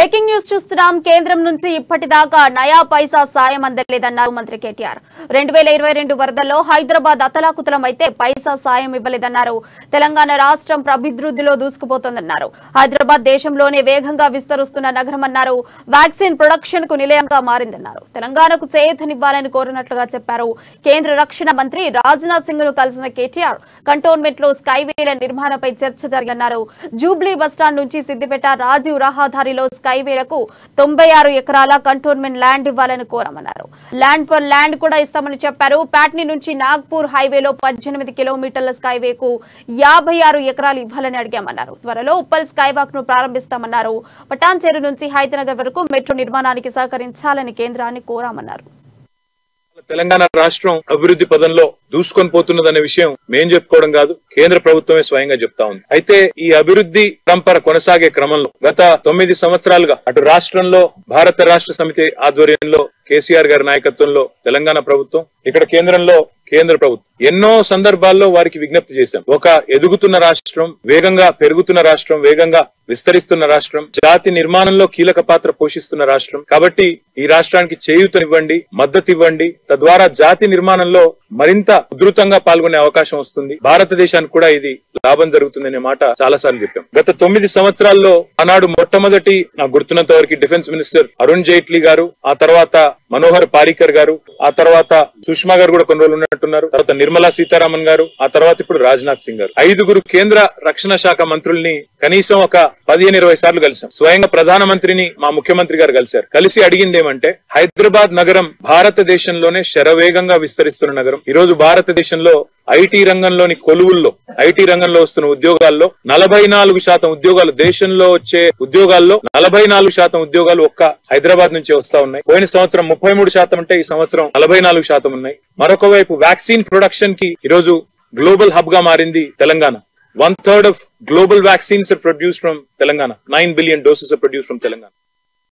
breaking news చూస్తున్నాం కేంద్రం నుంచి ఇప్పటిదాకా నయా పైసా సాయం అందలేదన్నారు మంత్రి కేటీఆర్ రెండు వేల ఇరవై రెండు వరదల్లో హైదరాబాద్ అతలాకుతలం అయితే పైసా సాయం ఇవ్వలేదన్నారు తెలంగాణ రాష్ట్రం అభివృద్ధిలో దూసుకుపోతోందన్నారు హైదరాబాద్ దేశంలోనే వేగంగా విస్తరిస్తున్న నగరమన్నారు వ్యాక్సిన్ ప్రొడక్షన్ కు నిలయంగా మారిందన్నారు తెలంగాణకు చేయూతనివ్వాలని కోరినట్లుగా చెప్పారు కేంద్ర రక్షణ మంత్రి రాజ్నాథ్ సింగ్ ను కలిసిన కేటీఆర్ కంటోన్మెంట్ లో స్కైవేల నిర్మాణంపై చర్చ జరిగన్నారు జూబ్లీ బస్టాండ్ నుంచి సిద్దిపేట రాజీవ్ రహదారిలో స్కైవేలకు తొంభై ఆరు ఎకరాల కంటోన్మెంట్ ల్యాండ్ ఇవ్వాలని కోరమన్నారు ల్యాండ్ ఫర్ ల్యాండ్ కూడా ఇస్తామని చెప్పారు ప్యాట్నీ నుంచి నాగ్పూర్ హైవేలో పద్దెనిమిది కిలోమీటర్ల స్కైవేకు యాభై ఆరు ఎకరాలు ఇవ్వాలని అడిగామన్నారు త్వరలో ఉప్పల్ స్కైవాక్ ను ప్రారంభిస్తామన్నారు పటాన్చేరు నుంచి హైదనగర్ వరకు మెట్రో నిర్మాణానికి సహకరించాలని కేంద్రాన్ని కోరామన్నారు తెలంగాణ రాష్ట్రం అభివృద్ధి పదంలో దూసుకొని పోతున్నదనే విషయం మేం చెప్పుకోవడం కాదు కేంద్ర ప్రభుత్వమే స్వయంగా చెప్తా ఉంది అయితే ఈ అభివృద్ధి పరంపర కొనసాగే క్రమంలో గత తొమ్మిది సంవత్సరాలుగా అటు రాష్ట్రంలో భారత రాష్ట్ర సమితి ఆధ్వర్యంలో కేసీఆర్ గారి నాయకత్వంలో తెలంగాణ ప్రభుత్వం ఇక్కడ కేంద్రంలో కేంద్ర ప్రభుత్వం ఎన్నో సందర్భాల్లో వారికి విజ్ఞప్తి చేశాం ఒక ఎదుగుతున్న రాష్ట్రం వేగంగా పెరుగుతున్న రాష్ట్రం వేగంగా విస్తరిస్తున్న రాష్ట్రం జాతి నిర్మాణంలో కీలక పాత్ర పోషిస్తున్న రాష్ట్రం కాబట్టి ఈ రాష్ట్రానికి చేయూతనివ్వండి మద్దతు ఇవ్వండి తద్వారా జాతి నిర్మాణంలో మరింత ఉధృతంగా పాల్గొనే అవకాశం వస్తుంది భారతదేశానికి కూడా ఇది లాభం జరుగుతుందనే మాట చాలా సార్లు చెప్పాం గత తొమ్మిది సంవత్సరాల్లో ఆనాడు మొట్టమొదటి నాకు గుర్తున్నంత వరకు డిఫెన్స్ మినిస్టర్ అరుణ్ జైట్లీ గారు ఆ తర్వాత మనోహర్ పారికర్ గారు ఆ తర్వాత సుష్మా గారు కూడా కొన్ని రోజులు ఉన్నట్టున్నారు తర్వాత నిర్మలా సీతారామన్ గారు ఆ తర్వాత ఇప్పుడు రాజ్నాథ్ సింగ్ గారు ఐదుగురు కేంద్ర రక్షణ శాఖ మంత్రుల్ని కనీసం ఒక పదిహేను ఇరవై సార్లు కలిసాం స్వయంగా ప్రధానమంత్రిని మా ముఖ్యమంత్రి గారు కలిశారు కలిసి అడిగింది ఏమంటే హైదరాబాద్ నగరం భారతదేశంలోనే శరవేగంగా విస్తరిస్తున్న నగరం ఈ రోజు భారతదేశంలో ఐటీ రంగంలోని కొలువుల్లో ఐటీ రంగంలో వస్తున్న ఉద్యోగాల్లో నలభై నాలుగు శాతం ఉద్యోగాలు దేశంలో వచ్చే ఉద్యోగాల్లో నలభై నాలుగు శాతం ఉద్యోగాలు ఒక్క హైదరాబాద్ నుంచి వస్తా ఉన్నాయి పోయిన సంవత్సరం ముప్పై మూడు శాతం ఉంటే ఈ సంవత్సరం నలభై నాలుగు శాతం ఉన్నాయి మరొక వైపు వ్యాక్సిన్ ప్రొడక్షన్ కి ఈరోజు గ్లోబల్ హబ్ గా మారింది Telangana one third of global vaccines are produce from Telangana nine billion doses are produce from Telangana